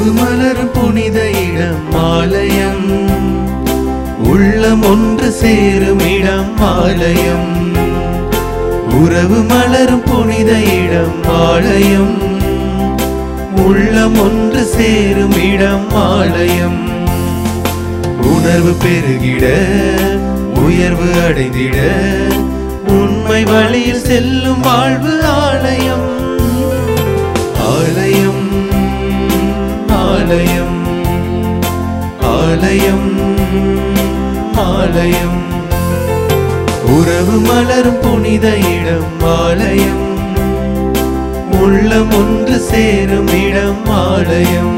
உறவு மலரும் புனித இடம் ஆலயம் உள்ளம் ஒன்று சேரும் இடம் ஆலயம் உறவு மலரும் புனித இடம் ஆலயம் உள்ளம் ஒன்று சேரும் இடம் ஆலயம் உணர்வு பெருகிட உயர்வு அடைந்திட உண்மை வழியில் செல்லும் வாழ்வு ஆலயம் ஆலயம் ஆலயம் ஆலயம் ஆலயம் உறவு மலரும் புனித இடம் ஆலயம் உள்ளம் ஒன்று சேரும் இடம் ஆலயம்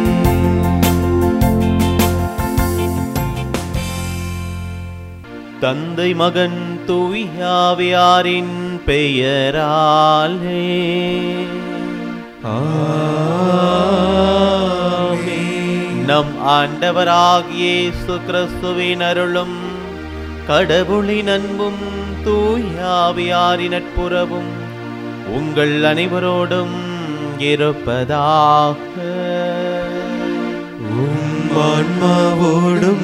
தந்தை மகன் தூயாவியாரின் பெயராலே ஆமென். நம் ஆண்டவராகிய இயேசு கிறிஸ்துவின் அருளும் கடவுளின் அன்பும் தூயாவியாரின் நட்புறவும் உங்கள் அனைவரோடும் இருப்பதாக உம் ஆன்மாவோடும்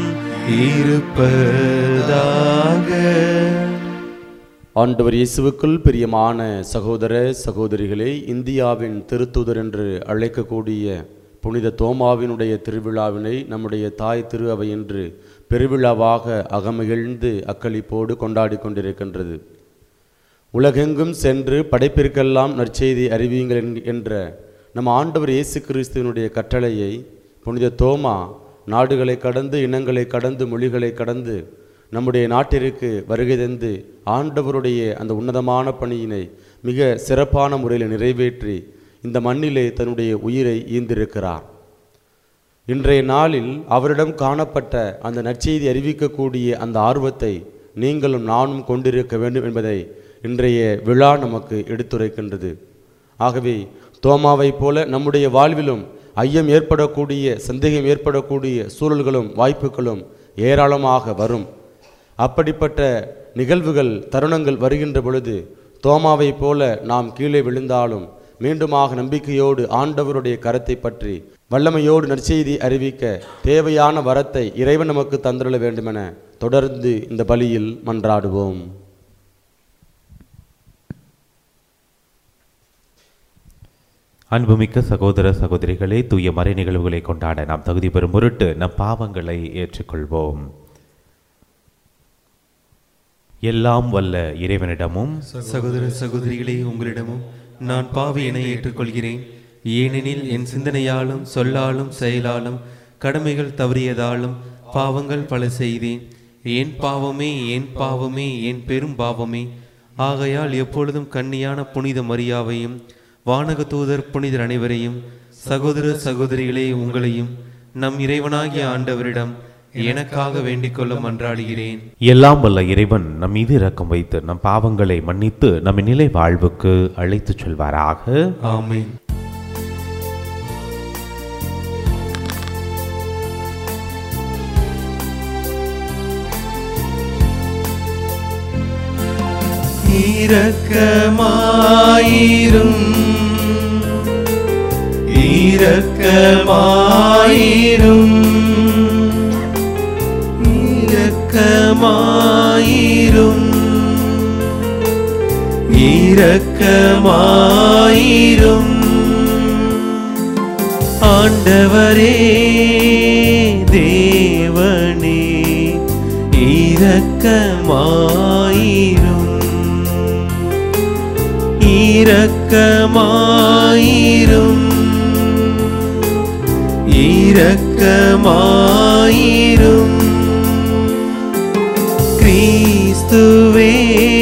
இருப்பதாக ஆண்டவர் இயேசுவுக்குள் பிரியமான சகோதர சகோதரிகளே இந்தியாவின் திருத்துதர் என்று அழைக்கக்கூடிய புனித தோமாவினுடைய திருவிழாவினை நம்முடைய தாய் திரு அவை என்று பெருவிழாவாக அகமகிழ்ந்து அக்களிப்போடு கொண்டாடி கொண்டிருக்கின்றது உலகெங்கும் சென்று படைப்பிற்கெல்லாம் நற்செய்தி அறிவியுங்கள் என்க- என்ற நம் ஆண்டவர் இயேசு கிறிஸ்துவினுடைய கட்டளையை புனித தோமா நாடுகளை கடந்து இனங்களை கடந்து மொழிகளை கடந்து நம்முடைய நாட்டிற்கு வருகை தந்து ஆண்டவருடைய அந்த உன்னதமான பணியினை மிக சிறப்பான முறையில் நிறைவேற்றி இந்த மண்ணிலே தன்னுடைய உயிரை ஈந்திருக்கிறார் இன்றைய நாளில் அவரிடம் காணப்பட்ட அந்த நற்செய்தி அறிவிக்கக்கூடிய அந்த ஆர்வத்தை நீங்களும் நானும் கொண்டிருக்க வேண்டும் என்பதை இன்றைய விழா நமக்கு எடுத்துரைக்கின்றது ஆகவே தோமாவைப் போல நம்முடைய வாழ்விலும் ஐயம் ஏற்படக்கூடிய சந்தேகம் ஏற்படக்கூடிய சூழல்களும் வாய்ப்புகளும் ஏராளமாக வரும் அப்படிப்பட்ட நிகழ்வுகள் தருணங்கள் வருகின்ற பொழுது தோமாவைப் போல நாம் கீழே விழுந்தாலும் மீண்டுமாக நம்பிக்கையோடு ஆண்டவருடைய கரத்தை பற்றி வல்லமையோடு நற்செய்தி அறிவிக்க தேவையான வரத்தை இறைவன் நமக்கு தந்துள்ள வேண்டுமென தொடர்ந்து இந்த பலியில் மன்றாடுவோம் அன்புமிக்க சகோதர சகோதரிகளே தூய மறை நிகழ்வுகளை கொண்டாட நாம் தகுதி பெறும் பொருட்டு நம் பாவங்களை ஏற்றுக்கொள்வோம் எல்லாம் வல்ல இறைவனிடமும் சகோதர சகோதரிகளே உங்களிடமும் நான் பாவியனை ஏற்றுக்கொள்கிறேன் ஏனெனில் என் சிந்தனையாலும் சொல்லாலும் செயலாலும் கடமைகள் தவறியதாலும் பாவங்கள் பல செய்தேன் என் பாவமே என் பாவமே என் பெரும் பாவமே ஆகையால் எப்பொழுதும் கன்னியான புனித மரியாவையும் வானக தூதர் புனிதர் அனைவரையும் சகோதர சகோதரிகளே உங்களையும் நம் இறைவனாகிய ஆண்டவரிடம் எனக்காக வேண்டிக் கொள்ள மன்றாடுகிறேன் எல்லாம் வல்ல இறைவன் நம் மீது இரக்கம் வைத்து நம் பாவங்களை மன்னித்து நம்மை நிலை வாழ்வுக்கு அழைத்துச் செல்வாராக ஆமென் இரக்கமாயிரும் இரக்கமாயிரும் இரக்கமாயிரும் இரக்கமாயிரும் ஆண்டவரே தேவனே இரக்கமாயிரும் இரக்கமாயிரும் இரக்கமாயிரும் கிறிஸ்துவே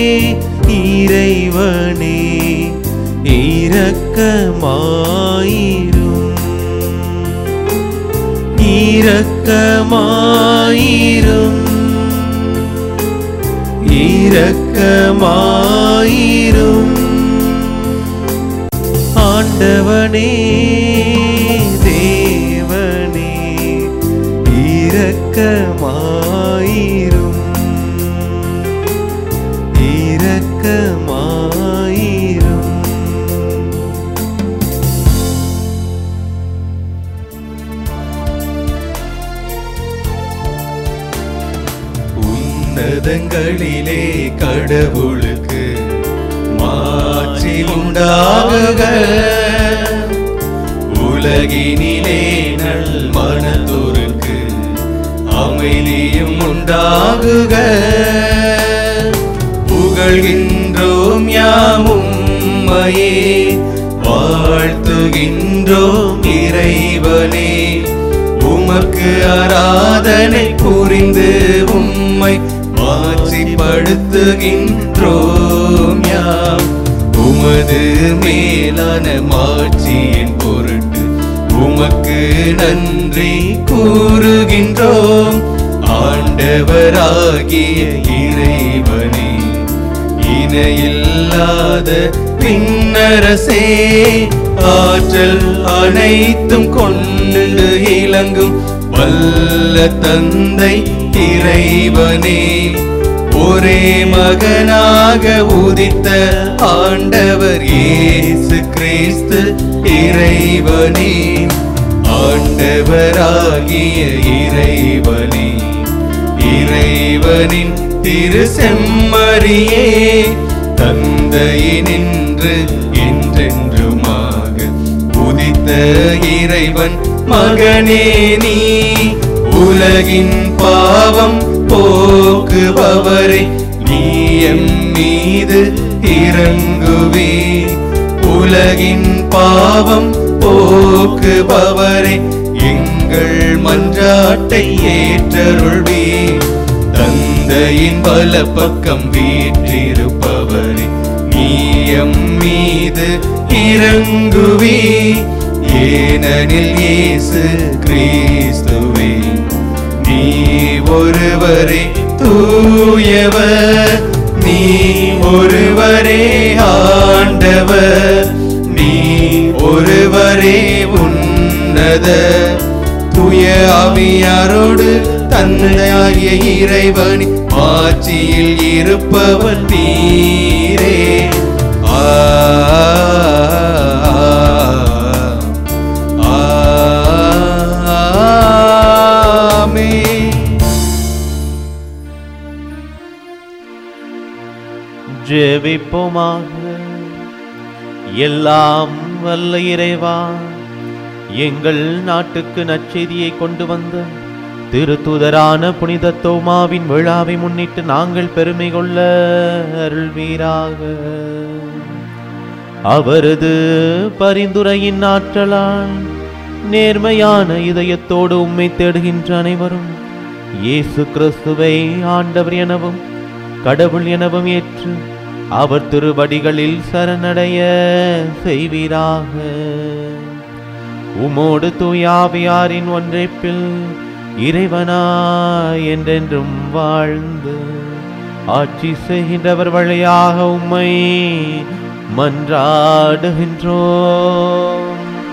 இறைவனே இரக்கமாயிரும் இரக்கமாயிரும் இரக்கமாயிரும் ஆண்டவனே தேவனே இரக்கமாயிரும் இரக்கமாயிரும் உலகினிலே கடவுளுக்கு மாற்றி உண்டாகுக உலகினிலே நல் மனதோருக்கு அமைதியும் உண்டாகுக புகழ்கின்றோம் யாமும்மையே வாழ்த்துகின்றோம் இறைவனே உமக்கு ஆராதனை புரிந்து உம்மை மாற்றிப்படுத்துகின்றோம் யாம் உமது மேலான மாட்சியின் பொருட்டு உமக்கு நன்றி கூறுகின்றோம் ஆண்டவராகிய இறைவனே இணையில்லாத பின்னரசே ஆற்றல் அனைத்தும் கொண்டு இலங்கும் வல்ல தந்தை இறைவனே ஒரே மகனாக உதித்த ஆண்டவர் இயேசு கிறிஸ்து இறைவனே ஆண்டவராகிய இறைவனே இறைவனின் திரு செம்மறியே தந்தையினின்று என்றென்றுமாக உதித்த இறைவன் மகனே நீ உலகின் பாவம் போக்குபவரே நீ எம் மீது இறங்குவே உலகின் பாவம் போக்குபவரே எங்கள் மன்றாட்டை ஏற்றருள்வே தந்தையின் பல பக்கம் வீற்றிருப்பவரே நீயம் மீது இறங்குவே ஏனெனில் இயேசு கிறிஸ்துவே நீ ஒருவரே தூயவர் நீ ஒருவரே ஆண்டவர் நீ ஒருவரே உன்னத தூய ஆவியாரோடு தந்தையாகிய இறைவனி ஆட்சியில் இருப்பவர் நீரே ஆமென். ஜெபிப்போமாக எல்லாம் வல்ல இறைவா எங்கள் நாட்டுக்கு நற்செய்தியை கொண்டு வந்த திருத்துதரான புனித தோமாவின் விழாவை முன்னிட்டு நாங்கள் பெருமை கொள்ள அருள்வீராக அவரது பரிந்துரையின் ஆற்றலால் நேர்மையான இதயத்தோடு உம்மை தேடுகின்ற அனைவரும் இயேசு கிறிஸ்துவை ஆண்டவர் எனவும் கடவுள் எனவும் ஏற்று அவர் திருவடிகளில் சரணடைய செய்வீராக உமோடு தூயாவியாரின் ஒன்றைப்பில் இறைவனாய் என்றென்றும் வாழ்ந்து ஆட்சி செய்கின்றவர் வழியாக உம்மை மன்றாடுகின்றோம்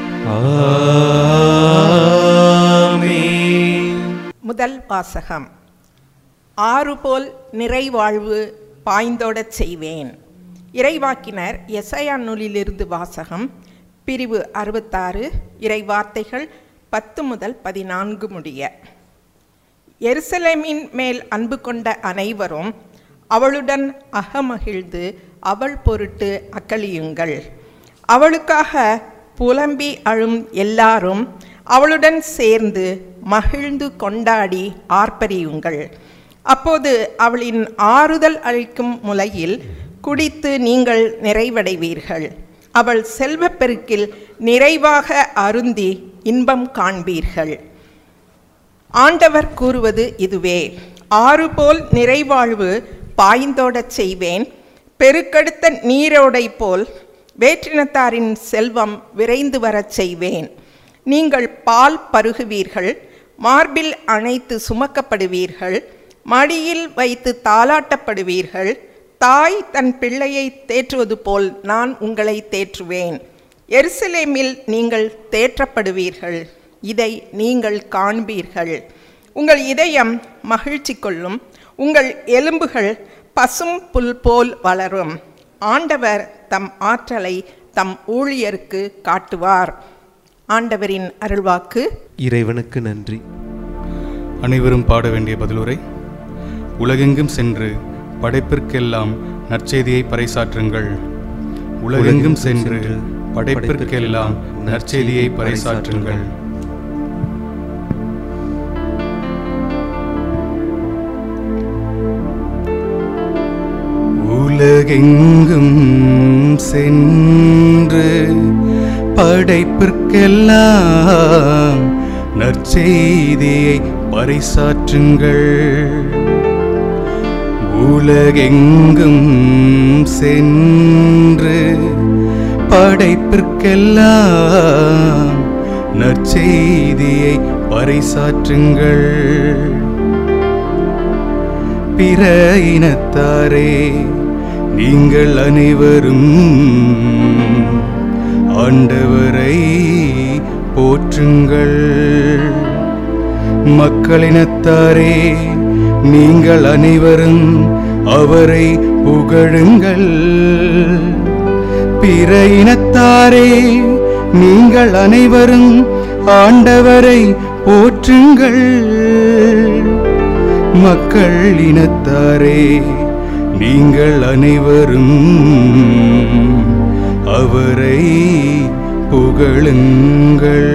ஆமென். முதல் வாசகம் ஆறு போல் நிறைவாழ்வு பாய்ந்தோடச் செய்வேன் இறைவாக்கினர் எசையா நூலிலிருந்து வாசகம் பிரிவு அறுபத்தாறு இறைவார்த்தைகள் பத்து முதல் பதினான்கு முடிய எருசலேமின் மேல் அன்பு கொண்ட அனைவரும் அவளுடன் அகமகிழ்ந்து அவள் பொருட்டு அக்களியுங்கள் அவளுக்காக புலம்பி அழும் எல்லாரும் அவளுடன் சேர்ந்து மகிழ்ந்து கொண்டாடி ஆர்ப்பரியுங்கள் அப்போது அவளின் ஆறுதல் அளிக்கும் முலையில் குடித்து நீங்கள் நிறைவடைவீர்கள் அவள் செல்வப்பெருக்கில் நிறைவாக அருந்தி இன்பம் காண்பீர்கள் ஆண்டவர் கூறுவது இதுவே ஆறு போல் நிறைவாழ்வு பாய்ந்தோடச் செய்வேன் பெருக்கெடுத்த நீரோடை போல் வேற்றினத்தாரின் செல்வம் விரைந்து வரச் செய்வேன் நீங்கள் பால் பருகுவீர்கள் மார்பில் அணைத்து சுமக்கப்படுவீர்கள் மடியில் வைத்து தாலாட்டப்படுவீர்கள் தாய் தன் பிள்ளையை தேற்றுவது போல் நான் உங்களை தேற்றுவேன் எருசலேமில் நீங்கள் தேற்றப்படுவீர்கள் இதை நீங்கள் காண்பீர்கள் உங்கள் இதயம் மகிழ்ச்சி கொள்ளும் உங்கள் எலும்புகள் பசும் புல் போல் வளரும் ஆண்டவர் தம் ஆற்றலை தம் ஊழியருக்கு காட்டுவார் ஆண்டவரின் அருள்வாக்கு இறைவனுக்கு நன்றி அனைவரும் பாட வேண்டிய பதிலுரை உலகெங்கும் சென்று படைப்பிற்கெல்லாம் நற்செய்தியை பறைசாற்றுங்கள் உலகெங்கும் சென்று படைப்பிற்கெல்லாம் நற்செய்தியை பறைசாற்றுங்கள் உலகெங்கும் சென்று படைப்பிற்கெல்லாம் நற்செய்தியை பறைசாற்றுங்கள் உலகெங்கும் சென்று படைப்பிற்கெல்லாம் நற்செய்தியை பறைசாற்றுங்கள் பிற இனத்தாரே நீங்கள் அனைவரும் ஆண்டவரை போற்றுங்கள் மக்களினத்தாரே நீங்கள் அனைவரும் அவரை புகழுங்கள் பிற இனத்தாரே நீங்கள் அனைவரும் ஆண்டவரை போற்றுங்கள் மக்கள் இனத்தாரே நீங்கள் அனைவரும் அவரை புகழுங்கள்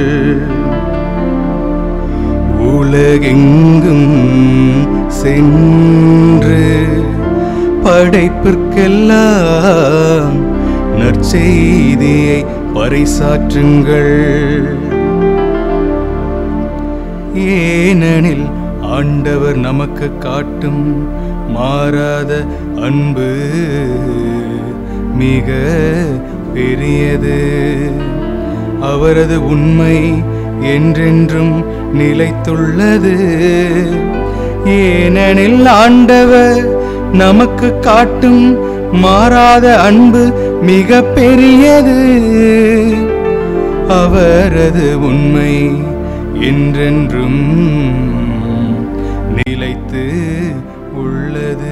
உலகெங்கும் சென்று படைப்பிற்கெல்லாம் நற்செய்தியை பறைசாற்றுங்கள் ஏனெனில் ஆண்டவர் நமக்கு காட்டும் மாறாத அன்பு மிக பெரியது அவரது உண்மை என்றென்றும் நிலைத்துள்ளது ஏனெனில் ஆண்டவர் நமக்கு காட்டும் மாறாத அன்பு மிக பெரியது அவரது உண்மை என்றென்றும் நிலைத்து உள்ளது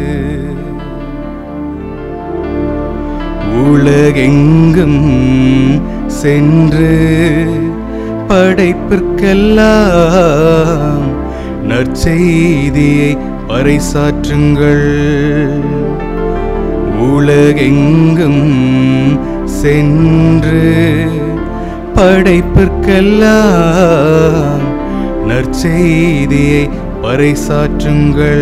உலகெங்கும் சென்று படைப்பிற்கெல்லாம் நற்செய்தியை பறைசாற்றுங்கள் உலகெங்கும் சென்று படைப்பிற்கெல்லாம் நற்செய்தியை பறைசாற்றுங்கள்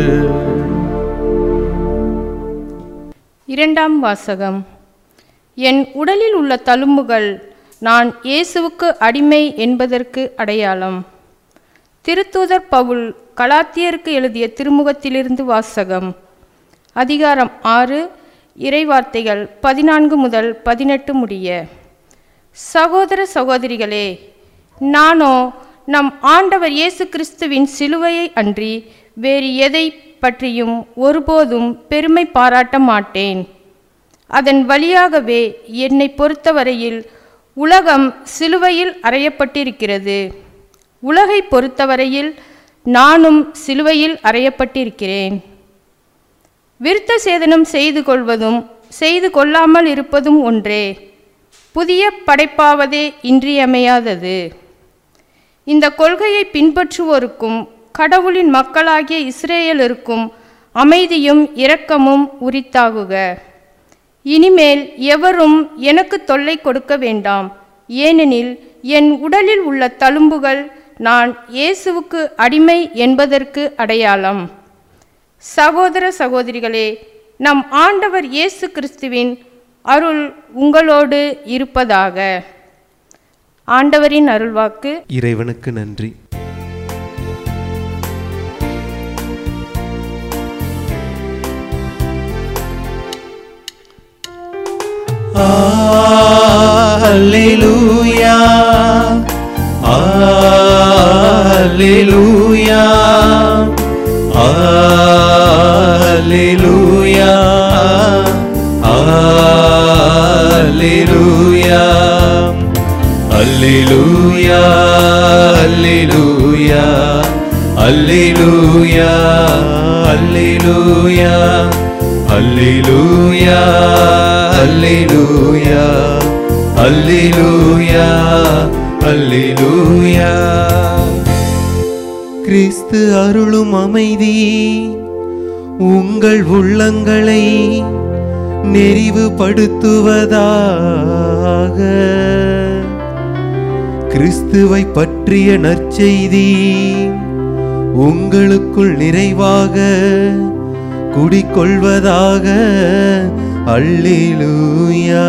இரண்டாம் வாசகம் என் உடலில் உள்ள தழும்புகள் நான் இயேசுவுக்கு அடிமை என்பதற்கு அடையாளம் திருத்தூதர் பவுல் கலாத்தியருக்கு எழுதிய திருமுகத்திலிருந்து வாசகம் அதிகாரம் ஆறு இறைவார்த்தைகள் பதினான்கு முதல் பதினெட்டு முடிய சகோதர சகோதரிகளே நானோ நம் ஆண்டவர் இயேசு கிறிஸ்துவின் சிலுவையை அன்றி வேறு எதை பற்றியும் ஒருபோதும் பெருமை பாராட்ட மாட்டேன் அதன் வழியாகவே என்னை பொறுத்தவரையில் உலகம் சிலுவையில் அறையப்பட்டிருக்கிறது உலகை பொறுத்தவரையில் நானும் சிலுவையில் அறையப்பட்டிருக்கிறேன் விருத்த சேதனம் செய்து கொள்வதும் செய்து கொள்ளாமல் இருப்பதும் ஒன்றே புதிய படைப்பாவதே இன்றியமையாதது இந்த கொள்கையை பின்பற்றுவோருக்கும் கடவுளின் மக்களாகிய இஸ்ரேலருக்கும் அமைதியும் இரக்கமும் உரித்தாகுக இனிமேல் எவரும் எனக்கு தொல்லை கொடுக்க வேண்டாம் ஏனெனில் என் உடலில் உள்ள தழும்புகள் நான் இயேசுவுக்கு அடிமை என்பதற்கு அடையாளம் சகோதர சகோதரிகளே நம் ஆண்டவர் இயேசு கிறிஸ்துவின் அருள் உங்களோடு இருப்பதாக ஆண்டவரின் அருள்வாக்கு இறைவனுக்கு நன்றி Alleluia. Alleluia. Alleluia. Alleluia. Alleluia. Alleluia. Alleluia. Alleluia. Alleluia. Alleluia. Alleluia. Alleluia. கிறிஸ்து அருளும் அமைதி உங்கள் உள்ளங்களை நெறிவுபடுத்துவதாக கிறிஸ்துவை பற்றிய நற்செய்தி உங்களுக்குள் நிறைவாக குடிக்கொள்வதாக அல்லேலூயா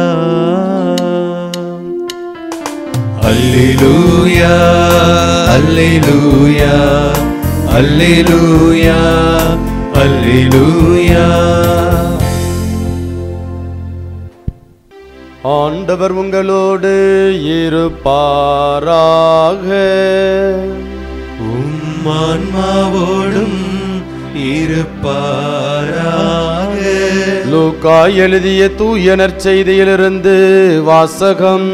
அல்லேலூயா அல்லேலூயா அல்லேலூயா அல்லேலூயா ஆண்டவர் உங்களோடு இருப்பாராக உம் ஆன்மாவோடும் இருப்பாராக லூக்கா எழுதிய தூய நற்செய்தியிலிருந்து வாசகம்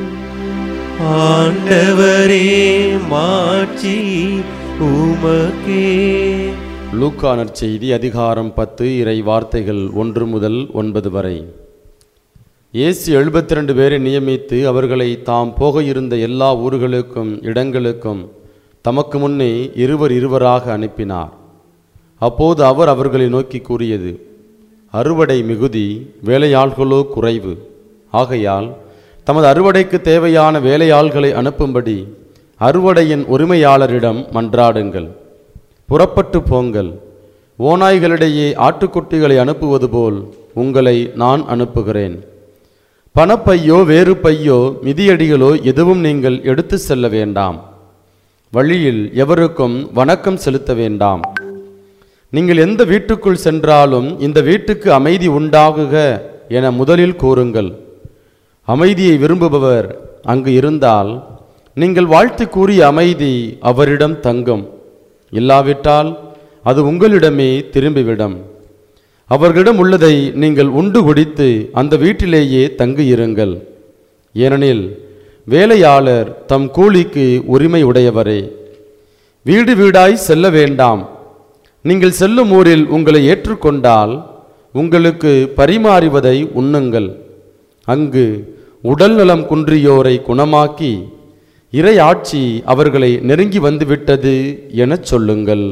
ஆண்டவரே மாட்சி உமக்கே லூக்கா நற்செய்தி அதிகாரம் பத்து இறை வார்த்தைகள் ஒன்று முதல் ஒன்பது வரை இயேசு எழுபத்தி ரெண்டு பேரை நியமித்து அவர்களை தாம் போக இருந்த எல்லா ஊர்களுக்கும் இடங்களுக்கும் தமக்கு முன்னே இருவர் இருவராக அனுப்பினார் அப்போது அவர் அவர்களை நோக்கி கூறியது அறுவடை மிகுதி வேலையாள்களோ குறைவு ஆகையால் தமது அறுவடைக்கு தேவையான வேலையாள்களை அனுப்பும்படி அறுவடையின் உரிமையாளரிடம் மன்றாடுங்கள் புறப்பட்டு போங்கள் ஓநாய்களிடையே ஆட்டுக்குட்டிகளை அனுப்புவது போல் உங்களை நான் அனுப்புகிறேன் பணப்பையோ வேறு பையோ மிதியடிகளோ எதுவும் நீங்கள் எடுத்து செல்ல வேண்டாம் வழியில் எவருக்கும் வணக்கம் செலுத்த வேண்டாம் நீங்கள் எந்த வீட்டுக்குள் சென்றாலும் இந்த வீட்டுக்கு அமைதி உண்டாகுக என முதலில் கூறுங்கள் அமைதியை விரும்புபவர் அங்கு இருந்தால் நீங்கள் வாழ்த்து கூறிய அமைதி அவரிடம் தங்கும் இல்லாவிட்டால் அது உங்களிடமே திரும்பிவிடும் அவர்களிடம் உள்ளதை நீங்கள் உண்டு குடித்து அந்த வீட்டிலேயே தங்கியிருங்கள் ஏனெனில் வேலையாளர் தம் கூலிக்கு உரிமை உடையவரே வீடு வீடாய் செல்ல வேண்டாம் நீங்கள் செல்லும் ஊரில் உங்களை ஏற்றுக்கொண்டால் உங்களுக்கு பரிமாறுவதை உண்ணுங்கள் அங்கு உடல் நலம் குன்றியோரை குணமாக்கி இறை ஆட்சி அவர்களை நெருங்கி வந்துவிட்டது எனச் சொல்லுங்கள்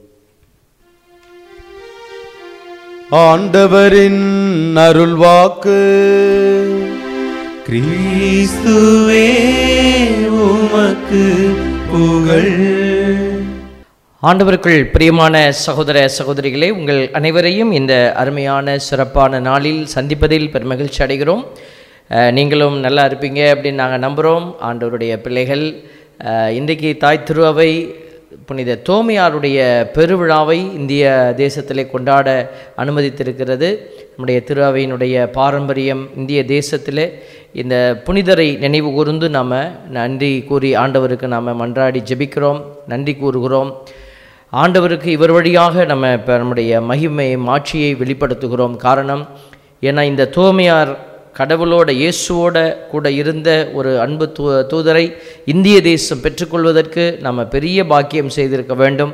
ஆண்டவரின் அருள்வாக்கு கிறிஸ்துவே உமக்கு புகழ் ஆண்டவருக்குள் பிரியமான சகோதர சகோதரிகளே உங்கள் அனைவரையும் இந்த அருமையான சிறப்பான நாளில் சந்திப்பதில் பெருமகிழ்ச்சி அடைகிறோம் அஹ், நீங்களும் நல்லா இருப்பீங்க அப்படின்னு நாங்கள் நம்புகிறோம் ஆண்டவருடைய பிள்ளைகள் அஹ், இன்றைக்கு தாய் திருவை புனித தோமையாருடைய பெருவிழாவை இந்திய தேசத்திலே கொண்டாட அனுமதித்திருக்கிறது நம்முடைய திருஅவையினுடைய பாரம்பரியம் இந்திய தேசத்திலே இந்த புனிதரை நினைவு கூர்ந்து நாம் நன்றி கூறி ஆண்டவருக்கு நாம் மன்றாடி ஜெபிக்கிறோம் நன்றி கூறுகிறோம் ஆண்டவருக்கு இவர் வழியாக நம்ம இப்போ நம்முடைய மகிமை மாட்சியை வெளிப்படுத்துகிறோம் காரணம் ஏன்னா இந்த தூய்மையார் கடவுளோட இயேசுவோட கூட இருந்த ஒரு அன்பு தூ தூதரை இந்திய தேசம் பெற்றுக்கொள்வதற்கு நம்ம பெரிய பாக்கியம் செய்திருக்க வேண்டும்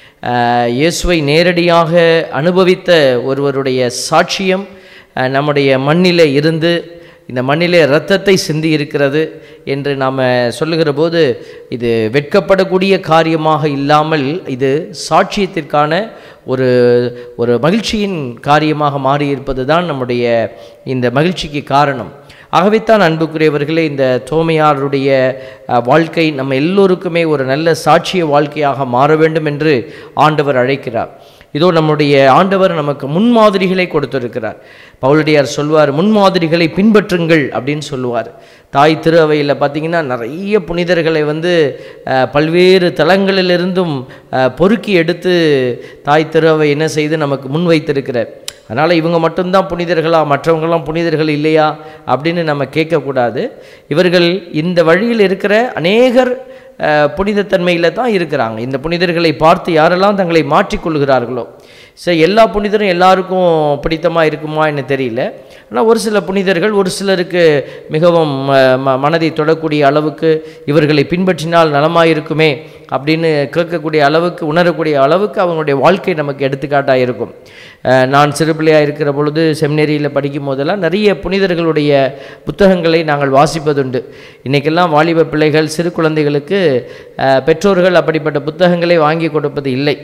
ஆஹ், இயேசுவை நேரடியாக அனுபவித்த ஒருவருடைய சாட்சியம் ஆஹ், நம்முடைய மண்ணிலே இருந்து இந்த மண்ணிலே இரத்தத்தை சிந்தி இருக்கிறது என்று நாம் சொல்லுகிற போது இது வெட்கப்படக்கூடிய காரியமாக இல்லாமல் இது சாட்சியத்திற்கான ஒரு ஒரு மகிழ்ச்சியின் காரியமாக மாறியிருப்பது தான் நம்முடைய இந்த மகிழ்ச்சிக்கு காரணம் ஆகவே தான் அன்புக்குரியவர்களே இந்த தோமையாருடைய அஹ், வாழ்க்கை நம்ம எல்லோருக்குமே ஒரு நல்ல சாட்சிய வாழ்க்கையாக மாற வேண்டும் என்று ஆண்டவர் அழைக்கிறார் இதோ நம்முடைய ஆண்டவர் நமக்கு முன்மாதிரிகளை கொடுத்திருக்கிறார் பவுலடியார் சொல்வார் முன்மாதிரிகளை பின்பற்றுங்கள் அப்படின்னு சொல்லுவார் தாய் திரு அவையில் பார்த்தீங்கன்னா நிறைய புனிதர்களை வந்து அஹ், பல்வேறு தலங்களிலிருந்தும் அஹ், பொறுக்கி எடுத்து தாய் திரு அவை என்ன செய்து நமக்கு முன்வைத்திருக்கிறார் அதனால் இவங்க மட்டும்தான் புனிதர்களா மற்றவங்களாம் புனிதர்கள் இல்லையா அப்படின்னு நம்ம கேட்கக்கூடாது இவர்கள் இந்த வழியில் இருக்கிற அநேகர் அஹ், புனிதத்தன்மையில் தான் இருக்கிறாங்க இந்த புனிதர்களை பார்த்து யாரெல்லாம் தங்களை மாற்றிக்கொள்கிறார்களோ சரி எல்லா புனிதரும் எல்லாருக்கும் பிடித்தமாக இருக்குமா என்ன தெரியல ஆனால் ஒரு சில புனிதர்கள் ஒரு சிலருக்கு மிகவும் அஹ், ம மனதை தொடக்கூடிய அளவுக்கு இவர்களை பின்பற்றினால் நலமாயிருக்குமே அப்படின்னு கேட்கக்கூடிய அளவுக்கு உணரக்கூடிய அளவுக்கு அவங்களுடைய வாழ்க்கை நமக்கு எடுத்துக்காட்டாக இருக்கும் அஹ், நான் சிறு பிள்ளையாக இருக்கிற பொழுது செமினரியில் படிக்கும் போதெல்லாம் நிறைய புனிதர்களுடைய புத்தகங்களை நாங்கள் வாசிப்பதுண்டு இன்றைக்கெல்லாம் வாலிப பிள்ளைகள் சிறு குழந்தைகளுக்கு அஹ், பெற்றோர்கள் அப்படிப்பட்ட புத்தகங்களை வாங்கி கொடுப்பது இல்லை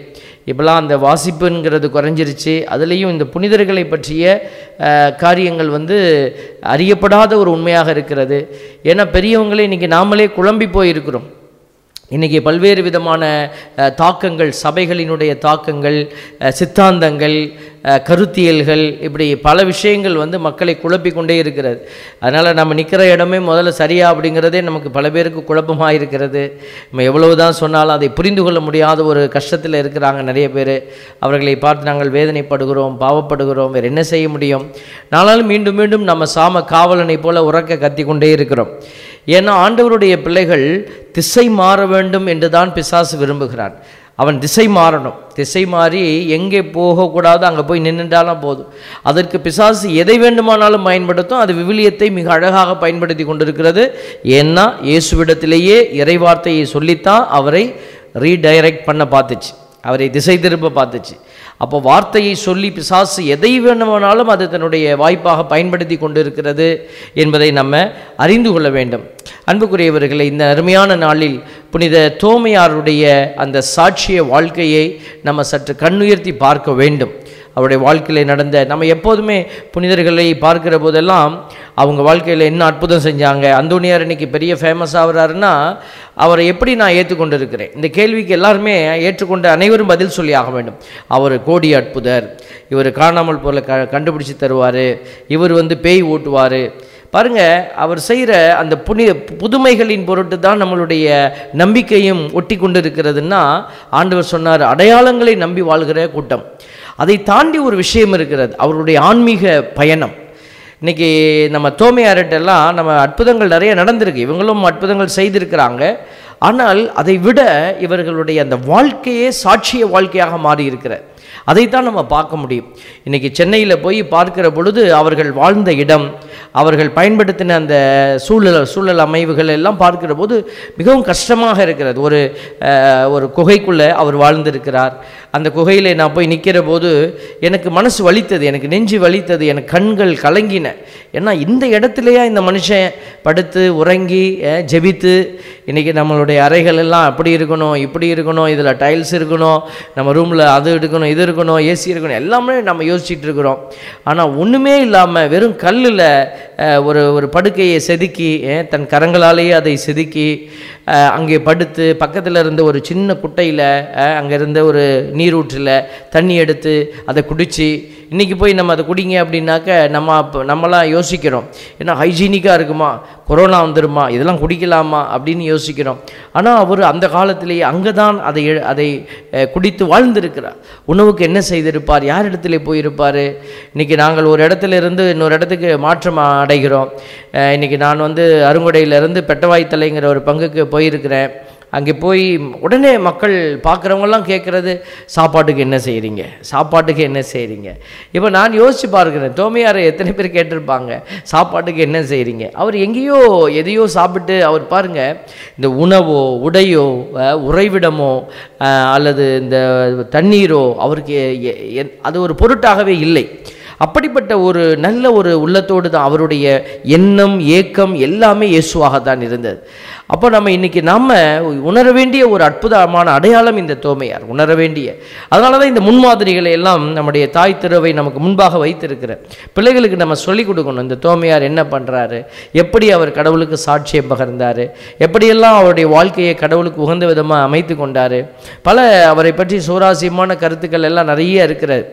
இப்போலாம் அந்த வாசிப்புங்கிறது குறைஞ்சிருச்சு அதுலேயும் இந்த புனிதர்களை பற்றிய அஹ், காரியங்கள் வந்து அறியப்படாத ஒரு உண்மையாக இருக்கிறது ஏன்னா பெரியவங்களே இன்றைக்கி நாமளே குழம்பி போயிருக்கிறோம் இன்றைக்கி பல்வேறு விதமான அஹ், தாக்கங்கள் சபைகளினுடைய தாக்கங்கள் அஹ், சித்தாந்தங்கள் அஹ், கருத்தியல்கள் இப்படி பல விஷயங்கள் வந்து மக்களை குழப்பிக் கொண்டே இருக்கிறது அதனால் நம்ம நிற்கிற இடமே முதல்ல சரியா அப்படிங்கிறதே நமக்கு பல பேருக்கு குழப்பமாக இருக்கிறது நம்ம எவ்வளவு தான் சொன்னாலும் அதை புரிந்து கொள்ள முடியாத ஒரு கஷ்டத்தில் இருக்கிறாங்க நிறைய பேர் அவர்களை பார்த்து நாங்கள் வேதனைப்படுகிறோம் பாவப்படுகிறோம் வேறு என்ன செய்ய முடியும் நாளாலும் மீண்டும் மீண்டும் நம்ம சாம காவலனை போல உறக்க கத்தி கொண்டே இருக்கிறோம் ஏன்னா ஆண்டவருடைய பிள்ளைகள் திசை மாற வேண்டும் என்று தான் பிசாசு விரும்புகிறான் அவன் திசை மாறணும் திசை மாறி எங்கே போகக்கூடாதோ அங்கே போய் நின்றுட்டாலும் போதும் அதற்கு பிசாசு எதை வேண்டுமானாலும் பயன்படுத்தும் அது விவிலியத்தை மிக அழகாக பயன்படுத்தி கொண்டிருக்கிறது ஏன்னா இயேசுவிடத்திலேயே இறைவார்த்தையை சொல்லித்தான் அவரை ரீடைரக்ட் பண்ண பார்த்துச்சு அவரை திசை திருப்ப பார்த்துச்சு அப்போ வார்த்தையை சொல்லி பிசாசு எதை வேண்டுமானாலும் அது தன்னுடைய வாய்ப்பாக பயன்படுத்தி கொண்டிருக்கிறது என்பதை நம்ம அறிந்து கொள்ள வேண்டும் அன்புக்குரியவர்களை இந்த அருமையான நாளில் புனித தோமையாருடைய அந்த சாட்சிய வாழ்க்கையை நம்ம சற்று கண்ணுயர்த்தி பார்க்க வேண்டும் அவருடைய வாழ்க்கையில் நடந்த நம்ம எப்போதுமே புனிதர்களை பார்க்கிற போதெல்லாம் அவங்க வாழ்க்கையில் என்ன அற்புதம் செஞ்சாங்க அந்தோனியார் இன்னைக்கு பெரிய ஃபேமஸ் ஆகுறாருன்னா அவரை எப்படி நான் ஏற்றுக்கொண்டு இருக்கிறேன் இந்த கேள்விக்கு எல்லாருமே ஏற்றுக்கொண்ட அனைவரும் பதில் சொல்லி ஆக வேண்டும் அவர் கோடி அற்புதர் இவர் காணாமல் போல க கண்டுபிடிச்சு தருவார் இவர் வந்து பேய் ஓட்டுவார் பாருங்க அவர் செய்கிற அந்த புனித புதுமைகளின் பொருட்டு தான் நம்மளுடைய நம்பிக்கையும் ஒட்டி கொண்டு இருக்கிறதுன்னா ஆண்டவர் சொன்னார் அடையாளங்களை நம்பி வாழ்கிற கூட்டம் அதை தாண்டி ஒரு விஷயம் இருக்கிறது அவருடைய ஆன்மீக பயணம் இன்னைக்கு நம்ம தோமையார்ட்டெல்லாம் நம்ம அற்புதங்கள் நிறைய நடந்திருக்கு இவங்களும் அற்புதங்கள் செய்திருக்கிறாங்க ஆனால் அதை விட இவர்களுடைய அந்த வாழ்க்கையே சாட்சிய வாழ்க்கையாக மாறி இருக்கிறது அதைத்தான் நம்ம பார்க்க முடியும் இன்றைக்கி சென்னையில் போய் பார்க்கிற பொழுது அவர்கள் வாழ்ந்த இடம் அவர்கள் பயன்படுத்தின அந்த சூழல் சூழல் அமைவுகள் எல்லாம் பார்க்கிற போது மிகவும் கஷ்டமாக இருக்கிறது ஒரு அஹ், ஒரு குகைக்குள்ளே அவர் வாழ்ந்திருக்கிறார் அந்த குகையில் நான் போய் நிற்கிற போது எனக்கு மனசு வலித்தது எனக்கு நெஞ்சு வலித்தது எனக்கு கண்கள் கலங்கின ஏன்னா இந்த இடத்துலையா இந்த மனுஷன் படுத்து உறங்கி அஹ், ஜெபித்து இன்றைக்கி நம்மளுடைய அறைகள் எல்லாம் அப்படி இருக்கணும் இப்படி இருக்கணும் இதில் டைல்ஸ் இருக்கணும் நம்ம ரூமில் அது இருக்கணும் இது இருக்கணும் ஏசி இருக்கணும் எல்லாமே நம்ம யோசிச்சுட்டு இருக்கிறோம் ஆனால் ஒன்றுமே இல்லாமல் வெறும் கல்லில் ஒரு ஒரு படுக்கையை செதுக்கி அஹ், தன் கரங்களாலேயே அதை செதுக்கி அஹ், அங்கே படுத்து பக்கத்தில் இருந்த ஒரு சின்ன குட்டையில் அங்கே இருந்த ஒரு நீரூற்றில் தண்ணி எடுத்து அதை குடித்து இன்றைக்கி போய் நம்ம அதை குடிங்க அப்படின்னாக்க நம்ம அப்போ நம்மலாம் யோசிக்கிறோம் ஏன்னா ஹைஜீனிக்காக இருக்குமா கொரோனா வந்துருமா இதெல்லாம் குடிக்கலாமா அப்படின்னு யோசிக்கிறோம் ஆனால் அவர் அந்த காலத்திலேயே அங்கே தான் அதை எ- அதை அஹ், குடித்து வாழ்ந்திருக்கிறார் உணவுக்கு என்ன செய்திருப்பார் யார் இடத்துல போயிருப்பார் இன்றைக்கி நாங்கள் ஒரு இடத்துல இருந்து இன்னொரு இடத்துக்கு மாற்றம் அடைகிறோம் அஹ், இன்னைக்கு நான் வந்து அருங்குடையிலேருந்து பெட்டவாய்த்தலைங்கிற ஒரு பங்குக்கு போயிருக்கிறேன் அங்கே போய் உடனே மக்கள் பார்க்குறவங்கெல்லாம் கேட்குறது சாப்பாட்டுக்கு என்ன செய்கிறீங்க சாப்பாட்டுக்கு என்ன செய்கிறீங்க இப்போ நான் யோசித்து பார்க்குறேன் தோமையாரை எத்தனை பேர் கேட்டிருப்பாங்க சாப்பாட்டுக்கு என்ன செய்கிறீங்க அவர் எங்கேயோ எதையோ சாப்பிட்டு அவர் பாருங்க இந்த உணவோ உடையோ அஹ், உறைவிடமோ அஹ், அல்லது இந்த தண்ணீரோ அவருக்கு எ- எ- அது ஒரு பொருட்டாகவே இல்லை அப்படிப்பட்ட ஒரு நல்ல ஒரு உள்ளத்தோடு தான் அவருடைய எண்ணம் ஏக்கம் எல்லாமே இயேசுவாகத்தான் இருந்தது அப்போ நம்ம இன்னைக்கு நம்ம உணர வேண்டிய ஒரு அற்புதமான அடையாளம் இந்த தோமையார் உணர வேண்டிய அதனால தான் இந்த முன்மாதிரிகளை எல்லாம் நம்முடைய தாய் திருவை நமக்கு முன்பாக வைத்திருக்கிற பிள்ளைகளுக்கு நம்ம சொல்லிக் கொடுக்கணும் இந்த தோமையார் என்ன பண்ணுறாரு எப்படி அவர் கடவுளுக்கு சாட்சியம் பகர்ந்தார் எப்படியெல்லாம் அவருடைய வாழ்க்கையை கடவுளுக்கு உகந்த விதமாக அமைத்து கொண்டார் பல அவரை பற்றி சுவாரஸ்யமான கருத்துக்கள் எல்லாம் நிறைய இருக்கிறது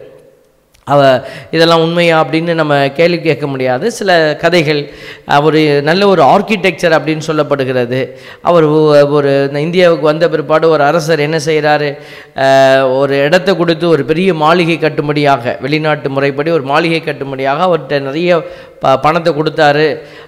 அவ இதெல்லாம் உண்மையா அப்படின்னு நம்ம கேள்வி கேட்க முடியாது சில கதைகள் அவர் நல்ல ஒரு ஆர்கிடெக்சர் அப்படின்னு சொல்லப்படுகிறது அவர் ஒ- ஒரு இந்த இந்தியாவுக்கு வந்த பிற்பாடு ஒரு அரசர் என்ன செய்கிறாரு ஒரு இடத்த கொடுத்து ஒரு பெரிய மாளிகை கட்டும்படியாக வெளிநாட்டு முறைப்படி ஒரு மாளிகை கட்டும்படியாக அவர்கிட்ட நிறைய ப பணத்தை கொடுத்தாரு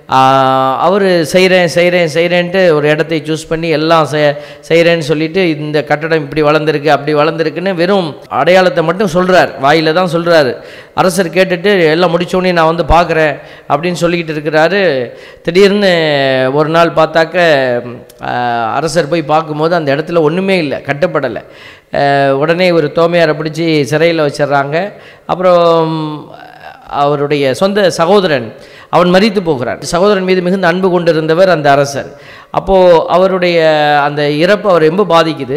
அவர் செய்கிறேன் செய்கிறேன் செய்கிறேன்ட்டு ஒரு இடத்தை சூஸ் பண்ணி எல்லாம் செ செய்கிறேன்னு சொல்லிட்டு இந்த கட்டடம் இப்படி வளர்ந்துருக்கு அப்படி வளர்ந்துருக்குன்னு வெறும் அடையாளத்தை மட்டும் சொல்கிறார் வாயில தான் சொல்கிறாரு அரசர் கேட்டுட்டு எல்லாம் முடிச்சோடனே நான் வந்து பார்க்குறேன் அப்படின்னு சொல்லிக்கிட்டு இருக்கிறாரு திடீர்னு ஒரு நாள் பார்த்தாக்க ஆஹ், அரசர் போய் பார்க்கும்போது அந்த இடத்துல ஒன்றுமே இல்லை கட்டப்படலை ஆஹ், உடனே ஒரு தோமையாரை பிடிச்சி சிறையில் வச்சிடுறாங்க அப்புறம் அவருடைய சொந்த சகோதரன் அவன் மரித்து போகிறான் சகோதரன் மீது மிகுந்த அன்பு கொண்டிருந்தவர் அந்த அரசர் அப்போது அவருடைய அந்த இறப்பு அவர் ரொம்ப பாதிக்குது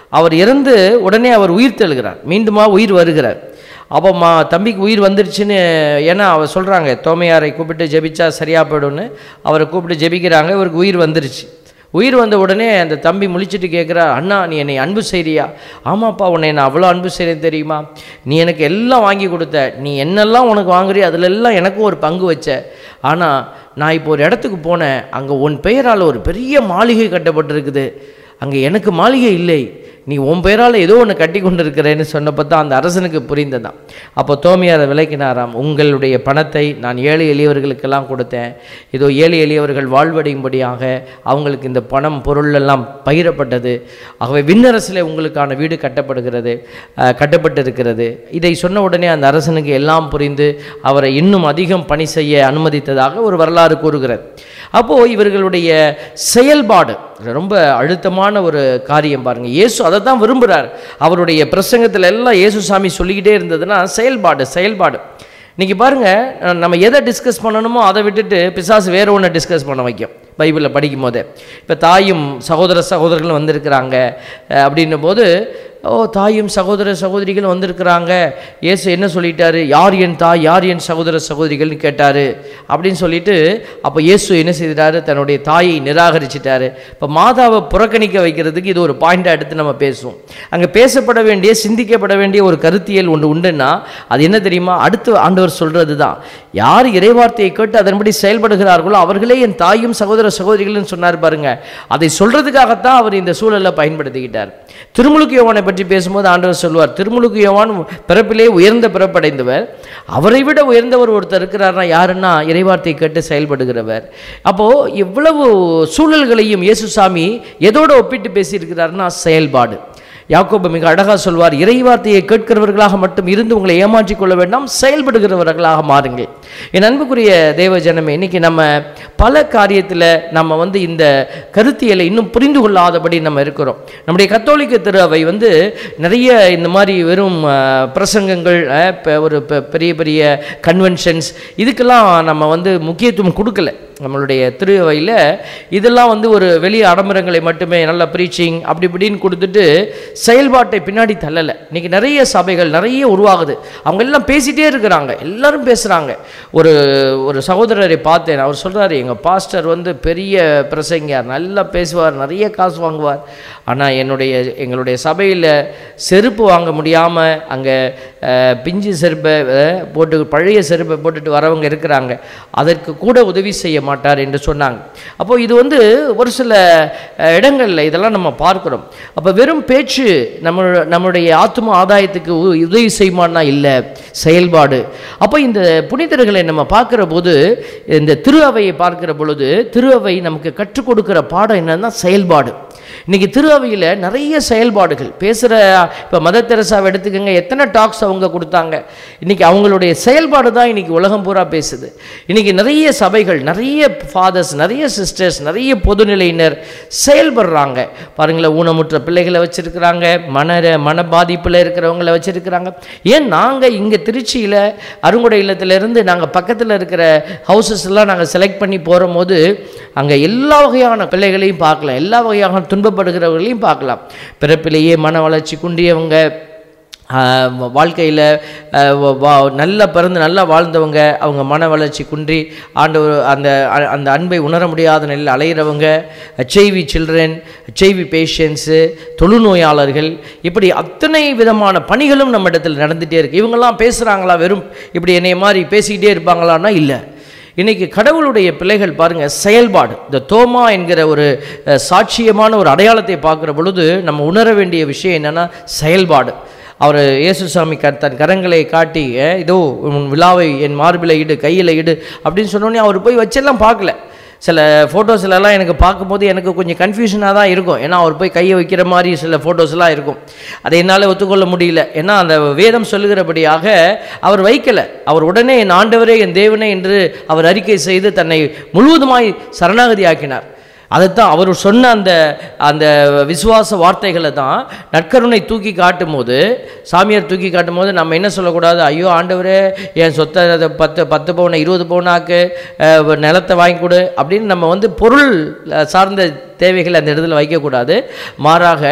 அவர் இறந்து உடனே அவர் உயிர் தெழுகிறார் மீண்டுமா உயிர் வருகிறார் அப்போ மா தம்பிக்கு உயிர் வந்துருச்சுன்னு ஏன்னா அவர் சொல்கிறாங்க தோமையாரை கூப்பிட்டு ஜெபிச்சா சரியாக போயிடும்னு அவரை கூப்பிட்டு ஜெபிக்கிறாங்க இவருக்கு உயிர் வந்துருச்சு உயிர் வந்த உடனே அந்த தம்பி முழிச்சிட்டு கேட்குறார் அண்ணா நீ என்னை அன்பு செய்றியா ஆமாப்பா உன்னை நான் அவ்வளோ அன்பு செய்கிறேன் தெரியுமா நீ எனக்கு எல்லாம் வாங்கி கொடுத்த நீ என்னெல்லாம் உனக்கு வாங்குறியோ அதில் எல்லாம் எனக்கும் ஒரு பங்கு வச்ச ஆனால் நான் இப்போ ஒரு இடத்துக்கு போனேன் அங்கே உன் பெயரால் ஒரு பெரிய மாளிகை கட்டப்பட்டிருக்குது அங்கே எனக்கு மாளிகை இல்லை நீ உன் பெயரால் ஏதோ ஒன்று கட்டி கொண்டு இருக்கிறேன்னு சொன்னப்போ தான் அந்த அரசனுக்கு புரிந்ததாம் அப்போ தோமியாரை விளக்கினாராம் உங்களுடைய பணத்தை நான் ஏழை எளியவர்களுக்கெல்லாம் கொடுத்தேன் இதோ ஏழை எளியவர்கள் வாழ்வடையும்படியாக அவங்களுக்கு இந்த பணம் பொருள் எல்லாம் பகிரப்பட்டது ஆகவே விண்ணரசில் உங்களுக்கான வீடு கட்டப்படுகிறது அஹ், கட்டப்பட்டிருக்கிறது இதை சொன்ன உடனே அந்த அரசனுக்கு எல்லாம் புரிந்து அவரை இன்னும் அதிகம் பணி செய்ய அனுமதித்ததாக ஒரு வரலாறு கூறுகிறது அப்போது இவர்களுடைய செயல்பாடு ரொம்ப அழுத்தமான ஒரு காரியம் பாருங்கள் இயேசு அதை தான் விரும்புகிறார் அவருடைய பிரசங்கத்தில் எல்லாம் இயேசு சாமி சொல்லிக்கிட்டே இருந்ததுன்னா செயல்பாடு செயல்பாடு இன்னைக்கு பாருங்க அஹ் நம்ம எதை டிஸ்கஸ் பண்ணணுமோ அதை விட்டுட்டு பிசாசு வேற ஒன்று டிஸ்கஸ் பண்ண வைக்கும் பைபிளில் படிக்கும் போதே இப்போ தாயும் சகோதர சகோதரர்களும் வந்திருக்கிறாங்க அஹ் அப்படின்னும் போது ஓ தாயும் சகோதர சகோதரிகளும் வந்திருக்கிறாங்க இயேசு என்ன சொல்லிட்டாரு யார் என் தாய் யார் என் சகோதர சகோதரிகள்னு கேட்டார் அப்படின்னு சொல்லிட்டு அப்போ இயேசு என்ன செய்தாரு தன்னுடைய தாயை நிராகரிச்சிட்டாரு இப்போ மாதாவை புறக்கணிக்க வைக்கிறதுக்கு இது ஒரு பாயிண்டாக எடுத்து நம்ம பேசுவோம் அங்கே பேசப்பட வேண்டிய சிந்திக்கப்பட வேண்டிய ஒரு கருத்தியல் ஒன்று உண்டுன்னா அது என்ன தெரியுமா அடுத்து ஆண்டவர் சொல்கிறது தான் யார் இறைவார்த்தையை கேட்டு அதன்படி செயல்படுகிறார்களோ அவர்களே என் தாயும் சகோதர சகோதரிகள்னு சொன்னார் பாருங்க அதை சொல்றதுக்காகத்தான் அவர் இந்த சூழலை பயன்படுத்திக்கிட்டார் திருமுழுக்கு யோவானை பற்றி பேசும்போது ஆண்டவர் சொல்வார் திருமுழுக்கு யோவான் பிறப்பிலே உயர்ந்த பிறப்படைந்தவர் அவரை விட உயர்ந்தவர் ஒருத்தர் இருக்கிறார்னா யாருன்னா இறைவார்த்தை கேட்டு செயல்படுகிறவர் அப்போ இவ்வளவு சூழல்களையும் இயேசுசாமி எதோட ஒப்பிட்டு பேசியிருக்கிறார்னா செயல்பாடு யாக்கோபு மிக அழகாக சொல்வார் இறைவார்த்தையை கேட்கிறவர்களாக மட்டும் இருந்து உங்களை ஏமாற்றிக் கொள்ள வேண்டாம் செயல்படுகிறவர்களாக மாறுங்கள் என் அன்புக்குரிய தேவ ஜனமே இன்னைக்கு நம்ம பல காரியத்தில் நம்ம வந்து இந்த கருத்தியலை இன்னும் புரிந்து கொள்ளாதபடி நம்ம இருக்கிறோம் நம்முடைய கத்தோலிக்க திரு அவை வந்து நிறைய இந்த மாதிரி வெறும் அஹ், பிரசங்கங்கள் அஹ், பெ- ஒரு பெ- பெரிய பெரிய கன்வென்ஷன்ஸ் இதுக்கெல்லாம் நம்ம வந்து முக்கியத்துவம் கொடுக்கல நம்மளுடைய திருவையில் இதெல்லாம் வந்து ஒரு வெளி ஆடம்பரங்களை மட்டுமே நல்ல ப்ரீச்சிங் அப்படி இப்படின்னு கொடுத்துட்டு செயல்பாட்டை பின்னாடி தள்ளலை இன்னைக்கு நிறைய சபைகள் நிறைய உருவாகுது அவங்க எல்லாம் பேசிட்டே இருக்கிறாங்க எல்லாரும் பேசுகிறாங்க ஒரு ஒரு சகோதரரை பார்த்தேன் அவர் சொல்கிறாரு எங்கள் பாஸ்டர் வந்து பெரிய பிரசங்கியார் நல்லா பேசுவார் நிறைய காசு வாங்குவார் ஆனால் என்னுடைய எங்களுடைய சபையில் செருப்பு வாங்க முடியாமல் அங்கே பிஞ்சு செருப்பை அஹ், போட்டு பழைய செருப்பை போட்டுட்டு வரவங்க இருக்கிறாங்க அதற்கு கூட உதவி செய்ய மாட்டார் என்று சொன்னாங்க அப்போ இது வந்து ஒரு சில அஹ், இடங்கள்ல இதெல்லாம் நம்ம பார்க்கிறோம் அப்போ வெறும் பேச்சு நம்ம நம்மளுடைய ஆத்ம ஆதாயத்துக்கு உ- உதவி செய்யுமான்னா இல்லை செயல்பாடு அப்போ இந்த புனிதர்களை நம்ம பார்க்கிற போது இந்த திரு அவையை பார்க்கிற பொழுது திரு அவை நமக்கு கற்றுக் கொடுக்கிற பாடம் என்னன்னா செயல்பாடு இன்னைக்கு திரு அவையில் நிறைய செயல்பாடுகள் பேசுகிற இப்போ மதர் தெரசாவை எடுத்துக்கோங்க எத்தனை டாக்ஸ் அவங்க கொடுத்தாங்க இன்னைக்கு அவங்களுடைய செயல்பாடு தான் இன்னைக்கு உலகம் பூரா பேசுது இன்னைக்கு நிறைய சபைகள் நிறைய ஃபாதர்ஸ் நிறைய சிஸ்டர்ஸ் நிறைய பொதுநிலையினர் செயல்படுறாங்க பாருங்களேன் ஊனமுற்ற பிள்ளைகளை வச்சிருக்கிறாங்க மன மன பாதிப்பில் இருக்கிறவங்கள வச்சிருக்கிறாங்க ஏன் நாங்கள் இங்கே திருச்சியில் அருங்குடை இல்லத்திலிருந்து நாங்கள் பக்கத்தில் இருக்கிற ஹவுசஸ் எல்லாம் நாங்கள் செலக்ட் பண்ணி போகிற போது அங்கே எல்லா வகையான பிள்ளைகளையும் பார்க்கலாம் எல்லா வகையான துன்பப்படுகிறவர்களையும் பார்க்கலாம் பிறப்பிலேயே மன வளர்ச்சி குன்றியவங்க வாழ்க்கையில் நல்லா பிறந்து நல்லா வாழ்ந்தவங்க அவங்க மன வளர்ச்சி குன்றி ஆண்டவர் அந்த அ- அந்த அன்பை உணர முடியாத நிலையில் அலையிறவங்க ஹெச்ஐவி சில்ட்ரன் ஹெச்ஐவி பேஷண்ட்ஸு தொழுநோயாளர்கள் இப்படி அத்தனை விதமான பணிகளும் நம்ம இடத்துல நடந்துகிட்டே இருக்கு இவங்கெல்லாம் பேசுகிறாங்களா வெறும் இப்படி என்னைய மாதிரி பேசிக்கிட்டே இருப்பாங்களான்னா இல்லை இன்னைக்கு கடவுளுடைய பிள்ளைகள் பாருங்க செயல்பாடு இந்த தோமா என்கிற ஒரு அஹ், சாட்சியமான ஒரு அடையாளத்தை பார்க்குற பொழுது நம்ம உணர வேண்டிய விஷயம் என்னன்னா செயல்பாடு அவர் இயேசுசாமி க தன் கரங்களை காட்டி "அஹ், இதோ உன் விழாவை என் மார்பில் இடு கையில் இடு அப்படின்னு சொன்னோடனே அவர் போய் வச்செல்லாம் பார்க்கல சில ஃபோட்டோஸ்லலாம் எனக்கு பார்க்கும்போது எனக்கு கொஞ்சம் கன்ஃபியூஷனாக தான் இருக்கும் ஏன்னா அவர் போய் கையை வைக்கிற மாதிரி சில ஃபோட்டோஸ்லாம் இருக்கும் அதை என்னால் ஒத்துக்கொள்ள முடியல ஏன்னா அந்த வேதம் சொல்லுகிறபடியாக அவர் வைக்கல அவர் உடனே என் ஆண்டவரே என் தேவனே என்று அவர் அறிக்கை செய்து தன்னை முழுவதுமாய் சரணாகதி ஆக்கினார் அதைத்தான் அவர் சொன்ன அந்த அந்த விசுவாச வார்த்தைகளை தான் நற்கருணை தூக்கி காட்டும் போது சாமியார் தூக்கி காட்டும் போது நம்ம என்ன சொல்லக்கூடாது ஐயோ ஆண்டவரே என் சொத்தை அதை பத்து பத்து பவுனை இருபது பவுனாக்கு அஹ், நிலத்தை வாங்கி கொடு அப்படின்னு நம்ம வந்து பொருள் அஹ், சார்ந்த தேவைகளை அந்த இடத்துல வைக்கக்கூடாது மாறாக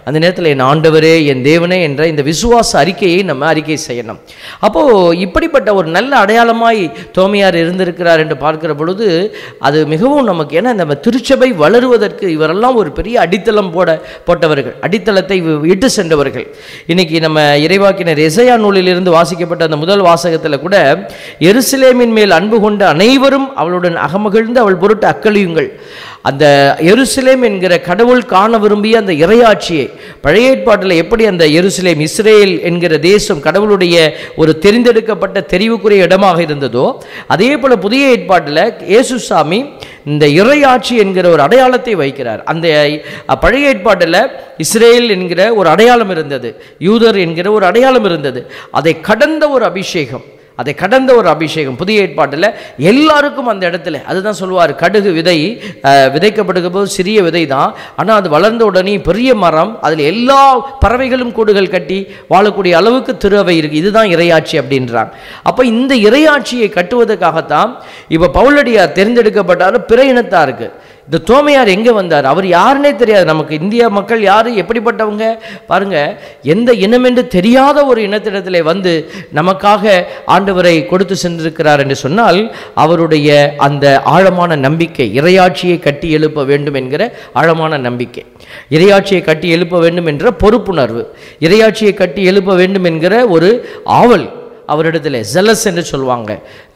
அந்த நேரத்தில் என் ஆண்டவரே என் தேவனே என்ற இந்த விசுவாச அறிக்கையை நம்ம அறிக்கை செய்யணும் அப்போது இப்படிப்பட்ட ஒரு நல்ல அடையாளமாய் தோமையார் இருந்திருக்கிறார் என்று பார்க்கிற பொழுது அது மிகவும் நமக்கு ஏன்னா நம்ம திருச்சபை வளருவதற்கு இவரெல்லாம் ஒரு பெரிய அடித்தளம் போட போட்டவர்கள் அடித்தளத்தை வி- இட்டு சென்றவர்கள் இன்னைக்கு நம்ம இறைவாக்கினர் எசையா நூலிலிருந்து வாசிக்கப்பட்ட அந்த முதல் வாசகத்தில் கூட எருசலேமின் மேல் அன்பு கொண்ட அனைவரும் அவளுடன் அகமகிழ்ந்து அவள் பொருட்டு அக்களியுங்கள் அந்த எருசலேம் என்கிற கடவுள் காண விரும்பிய அந்த இறையாட்சியை பழைய ஏற்பாட்டில் எப்படி அந்த எருசலேம் இஸ்ரேல் என்கிற தேசம் கடவுளுடைய ஒரு தெரிந்தெடுக்கப்பட்ட தெரிவுக்குரிய இடமாக இருந்ததோ அதே போல புதிய ஏற்பாட்டில் இயேசுசாமி இந்த இறையாட்சி என்கிற ஒரு அடையாளத்தை வைக்கிறார் அந்த அஹ், பழைய ஏற்பாட்டில் இஸ்ரேல் என்கிற ஒரு அடையாளம் இருந்தது யூதர் என்கிற ஒரு அடையாளம் இருந்தது அதை கடந்த ஒரு அபிஷேகம் அதை கடந்த ஒரு அபிஷேகம் புதிய ஏற்பாட்டில் எல்லாருக்கும் அந்த இடத்துல அதுதான் சொல்லுவார் கடுகு விதை அஹ், விதைக்கப்படுகிற போது சிறிய விதை தான் ஆனால் அது வளர்ந்த உடனே பெரிய மரம் அதில் எல்லா பறவைகளும் கூடுகள் கட்டி வாழக்கூடிய அளவுக்கு திரு அவை இருக்கு இதுதான் இறையாட்சி அப்படின்றாங்க அப்போ இந்த இறையாட்சியை கட்டுவதற்காகத்தான் இப்போ பவுலடியார் தேர்ந்தெடுக்கப்பட்டார் பிற இனத்தாருக்கு இந்த தோமையார் எங்கே வந்தார் அவர் யாருன்னே தெரியாது நமக்கு இந்திய மக்கள் யார் எப்படிப்பட்டவங்க பாருங்க எந்த இனம் என்று தெரியாத ஒரு இனத்திடத்திலே வந்து நமக்காக ஆண்டவரை கொடுத்து சென்றிருக்கிறார் என்று சொன்னால் அவருடைய அந்த ஆழமான நம்பிக்கை இறையாட்சியை கட்டி எழுப்ப வேண்டும் என்கிற ஆழமான நம்பிக்கை இறையாட்சியை கட்டி எழுப்ப வேண்டும் என்ற பொறுப்புணர்வு இறையாட்சியை கட்டி எழுப்ப வேண்டும் என்கிற ஒரு ஆவல் அவரிடத்தில் ஜெலஸ் என்று சொல்லுவாங்க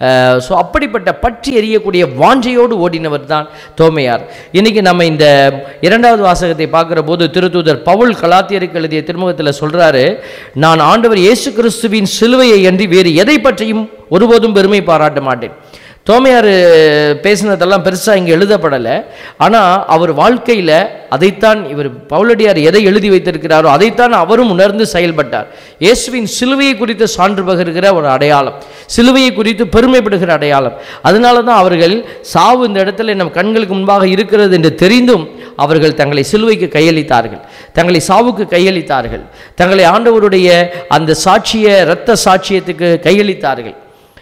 ஸோ அப்படிப்பட்ட பற்றி எரியக்கூடிய வாஞ்சையோடு ஓடினவர் தான் தோமையார் இன்னைக்கு நம்ம இந்த இரண்டாவது வாசகத்தை பார்க்குற போது திருத்தூதர் பவுல் கலாத்தியருக்கு எழுதிய திருமுகத்தில் சொல்றாரு நான் ஆண்டவர் இயேசு கிறிஸ்துவின் சிலுவையை அன்றி வேறு எதை பற்றியும் ஒருபோதும் பெருமை பாராட்ட மாட்டேன் தோமையார் பேசினதெல்லாம் பெருசாக இங்கே எழுதப்படலை ஆனால் அவர் வாழ்க்கையில் அதைத்தான் இவர் பவுலடியார் எதை எழுதி வைத்திருக்கிறாரோ அதைத்தான் அவரும் உணர்ந்து செயல்பட்டார் இயேசுவின் சிலுவையை குறித்து சான்று பகிர்கிற ஒரு அடையாளம் சிலுவையை குறித்து பெருமைப்படுகிற அடையாளம் அதனால தான் அவர்கள் சாவு இந்த இடத்துல நம் கண்களுக்கு முன்பாக இருக்கிறது என்று தெரிந்தும் அவர்கள் தங்களை சிலுவைக்கு கையளித்தார்கள் தங்களை சாவுக்கு கையளித்தார்கள் தங்களை ஆண்டவருடைய அந்த சாட்சிய இரத்த சாட்சியத்துக்கு கையளித்தார்கள்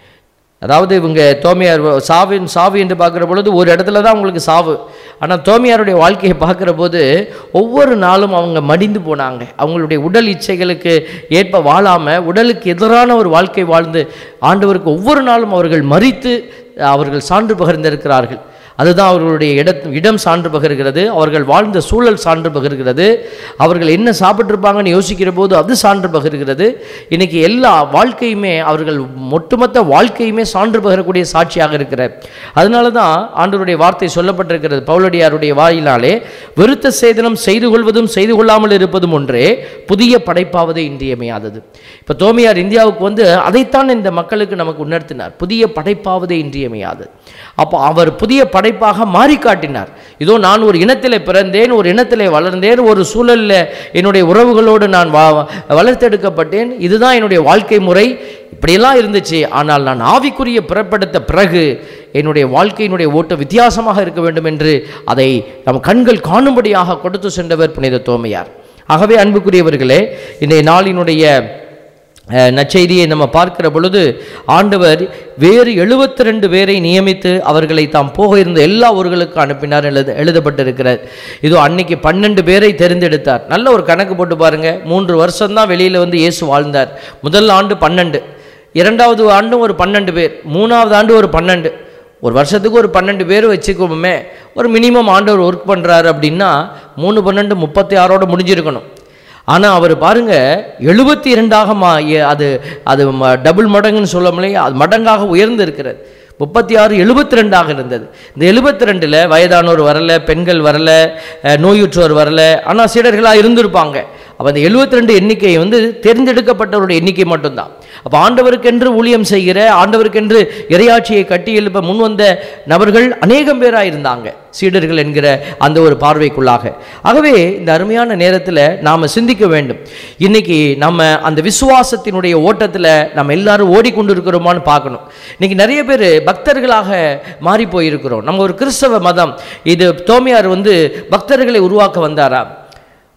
அதாவது இவங்க தோமையார் சாவின் சாவு என்று பார்க்குற பொழுது ஒரு இடத்துல தான் அவங்களுக்கு சாவு ஆனால் தோமையாருடைய வாழ்க்கையை பார்க்குற போது ஒவ்வொரு நாளும் அவங்க மடிந்து போனாங்க அவங்களுடைய உடல் இச்சைகளுக்கு ஏற்ப வாழாமல் உடலுக்கு எதிரான ஒரு வாழ்க்கை வாழ்ந்து ஆண்டவருக்கு ஒவ்வொரு நாளும் அவர்கள் மறித்து அவர்கள் சான்று பகிர்ந்திருக்கிறார்கள் அதுதான் அவர்களுடைய இட இடம் சான்று பகிர்கிறது அவர்கள் வாழ்ந்த சூழல் சான்று பகிர்கிறது அவர்கள் என்ன சாப்பிட்ருப்பாங்கன்னு யோசிக்கிற போது அது சான்று பகிர்கிறது இன்னைக்கு எல்லா வாழ்க்கையுமே அவர்கள் ஒட்டுமொத்த வாழ்க்கையுமே சான்று பகிரக்கூடிய சாட்சியாக இருக்கிற அதனால தான் ஆண்டவருடைய வார்த்தை சொல்லப்பட்டிருக்கிறது பவுலடியாருடைய வாயினாலே வெறுத்த சேதனம் செய்து கொள்வதும் செய்து கொள்ளாமல் இருப்பதும் ஒன்றே புதிய படைப்பாவதே இன்றியமையாதது இப்போ தோமியார் இந்தியாவுக்கு வந்து அதைத்தான் இந்த மக்களுக்கு நமக்கு உணர்த்தினார் புதிய படைப்பாவதே இன்றியமையாதது அப்போ அவர் புதிய படைப்பாக மாறி காட்டினார் இதோ நான் ஒரு இனத்திலே பிறந்தேன் ஒரு இனத்திலே வளர்ந்தேன் ஒரு சூழலில் என்னுடைய உறவுகளோடு நான் வா வளர்த்தெடுக்கப்பட்டேன் இதுதான் என்னுடைய வாழ்க்கை முறை இப்படியெல்லாம் இருந்துச்சு ஆனால் நான் ஆவிக்குரிய பிறப்படுத்த பிறகு என்னுடைய வாழ்க்கையினுடைய ஓட்டம் வித்தியாசமாக இருக்க வேண்டும் என்று அதை நம் கண்கள் காணும்படியாக கொடுத்து சென்றவர் புனித தோமையார் ஆகவே அன்புக்குரியவர்களே இன்றைய நாளினுடைய அஹ், நற்செய்தியை நம்ம பார்க்கிற பொழுது ஆண்டவர் வேறு எழுபத்தி ரெண்டு பேரை நியமித்து அவர்களை தாம் போக இருந்த எல்லா ஊர்களுக்கும் அனுப்பினார் எழுத எழுதப்பட்டிருக்கிறார் இதோ அன்னைக்கு பன்னெண்டு பேரை தெரிந்தெடுத்தார் நல்ல ஒரு கணக்கு போட்டு பாருங்க மூன்று வருஷம்தான் வெளியில் வந்து இயேசு வாழ்ந்தார் முதல் ஆண்டு பன்னெண்டு இரண்டாவது ஆண்டும் ஒரு பன்னெண்டு பேர் மூணாவது ஆண்டு ஒரு பன்னெண்டு ஒரு வருஷத்துக்கு ஒரு பன்னெண்டு பேர் வச்சுக்கோமே ஒரு மினிமம் ஆண்டவர் ஒர்க் பண்ணுறாரு அப்படின்னா மூணு பன்னெண்டு முப்பத்தி ஆறோட முடிஞ்சிருக்கணும் ஆனால் அவர் பாருங்க எழுபத்தி இரண்டாக மா எ- அது அது ம- டபுள் மடங்குன்னு சொல்லமில்லை அது மடங்காக உயர்ந்து இருக்கிறது முப்பத்தி ஆறு எழுபத்தி ரெண்டாக இருந்தது இந்த எழுபத்தி ரெண்டில் வயதானோர் வரல பெண்கள் வரல அஹ், நோயுற்றோர் வரல ஆனால் சீடர்களாக இருந்திருப்பாங்க அப்போ அந்த எழுபத்தி ரெண்டு எண்ணிக்கை வந்து தேர்ந்தெடுக்கப்பட்டவருடைய எண்ணிக்கை மட்டும்தான் அப்போ ஆண்டவருக்கென்று ஊழியம் செய்கிற ஆண்டவருக்கென்று இறையாட்சியை கட்டி எழுப்ப முன் வந்த நபர்கள் அநேகம் பேராக இருந்தாங்க சீடர்கள் என்கிற அந்த ஒரு பார்வைக்குள்ளாக ஆகவே இந்த அருமையான நேரத்தில் நாம் சிந்திக்க வேண்டும் இன்னைக்கு நம்ம அந்த விசுவாசத்தினுடைய ஓட்டத்தில் நம்ம எல்லாரும் ஓடிக்கொண்டிருக்கிறோமான்னு பார்க்கணும் இன்னைக்கு நிறைய பேர் பக்தர்களாக மாறி போயிருக்கிறோம் நம்ம ஒரு கிறிஸ்தவ மதம் இது தோமையார் வந்து பக்தர்களை உருவாக்க வந்தாரா